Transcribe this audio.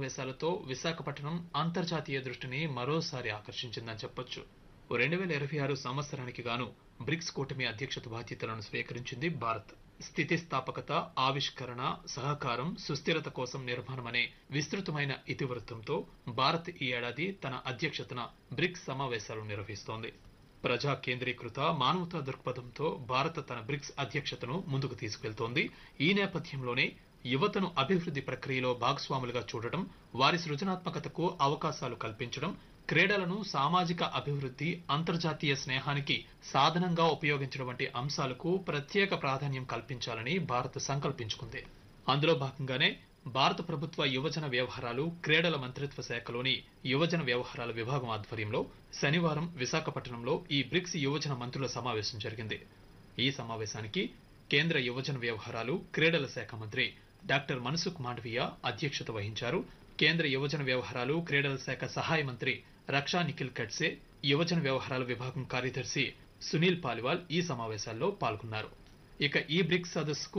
సమావేశాలతో విశాఖపట్నం అంతర్జాతీయ దృష్టిని మరోసారి ఆకర్షించిందని చెప్పొచ్చు రెండు వేల ఇరవై ఆరు సంవత్సరానికి గాను బ్రిక్స్ కూటమి అధ్యక్షత బాధ్యతలను స్వీకరించింది భారత్ స్థితిస్థాపకత ఆవిష్కరణ సహకారం సుస్థిరత కోసం నిర్మాణమనే విస్తృతమైన ఇతివృత్తంతో భారత్ ఈ ఏడాది తన అధ్యక్షతన బ్రిక్స్ సమావేశాలు నిర్వహిస్తోంది ప్రజా కేంద్రీకృత మానవతా దృక్పథంతో భారత్ తన బ్రిక్స్ అధ్యక్షతను ముందుకు తీసుకెళ్తోంది ఈ నేపథ్యంలోనే యువతను అభివృద్ధి ప్రక్రియలో భాగస్వాములుగా చూడటం వారి సృజనాత్మకతకు అవకాశాలు కల్పించడం క్రీడలను సామాజిక అభివృద్ధి అంతర్జాతీయ స్నేహానికి సాధనంగా ఉపయోగించడం వంటి అంశాలకు ప్రత్యేక ప్రాధాన్యం కల్పించాలని భారత్ సంకల్పించుకుంది అందులో భాగంగానే భారత ప్రభుత్వ యువజన వ్యవహారాలు క్రీడల మంత్రిత్వ శాఖలోని యువజన వ్యవహారాల విభాగం ఆధ్వర్యంలో శనివారం విశాఖపట్నంలో ఈ బ్రిక్స్ యువజన మంత్రుల సమావేశం జరిగింది ఈ సమావేశానికి కేంద్ర యువజన వ్యవహారాలు క్రీడల శాఖ మంత్రి డాక్టర్ మన్సుఖ్ మాండవీయ అధ్యక్షత వహించారు కేంద్ర యువజన వ్యవహారాలు క్రీడల శాఖ సహాయ మంత్రి రక్షా నిఖిల్ ఖడ్సే యువజన వ్యవహారాల విభాగం కార్యదర్శి సునీల్ పాలివాల్ ఈ సమావేశాల్లో పాల్గొన్నారు ఇక ఈ బ్రిక్స్ సదస్సుకు